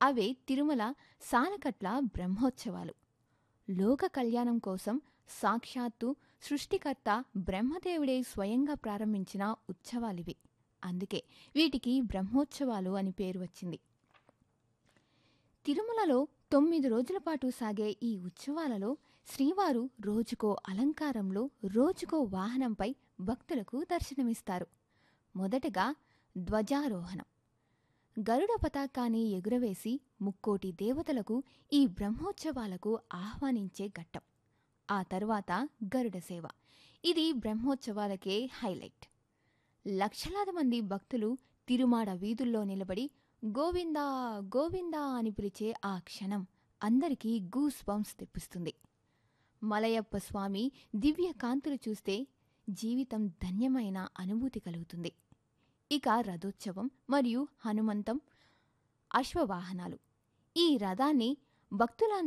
అవే తిరుమల సాలకట్ల బ్రహ్మోత్సవాలు లోక కళ్యాణం కోసం సాక్షాత్తు సృష్టికర్త బ్రహ్మదేవుడే స్వయంగా ప్రారంభించిన ఉత్సవాలివి అందుకే వీటికి బ్రహ్మోత్సవాలు అని పేరు వచ్చింది తిరుమలలో తొమ్మిది రోజుల పాటు సాగే ఈ ఉత్సవాలలో శ్రీవారు రోజుకో అలంకారంలో రోజుకో వాహనంపై భక్తులకు దర్శనమిస్తారు మొదటగా ధ్వజారోహణం గరుడ పతాకాన్ని ఎగురవేసి ముక్కోటి దేవతలకు ఈ బ్రహ్మోత్సవాలకు ఆహ్వానించే ఘట్టం ఆ తర్వాత గరుడ సేవ ఇది బ్రహ్మోత్సవాలకే హైలైట్ లక్షలాది మంది భక్తులు తిరుమాడ వీధుల్లో నిలబడి గోవిందా గోవిందా అని పిలిచే ఆ క్షణం అందరికీ గూస్ బంప్స్ తెప్పిస్తుంది మలయప్ప స్వామి దివ్య కాంతులు చూస్తే జీవితం ధన్యమైన అనుభూతి కలుగుతుంది ఇక రథోత్సవం మరియు హనుమంతం అశ్వవాహనాలు ఈ రథాన్ని భక్తుల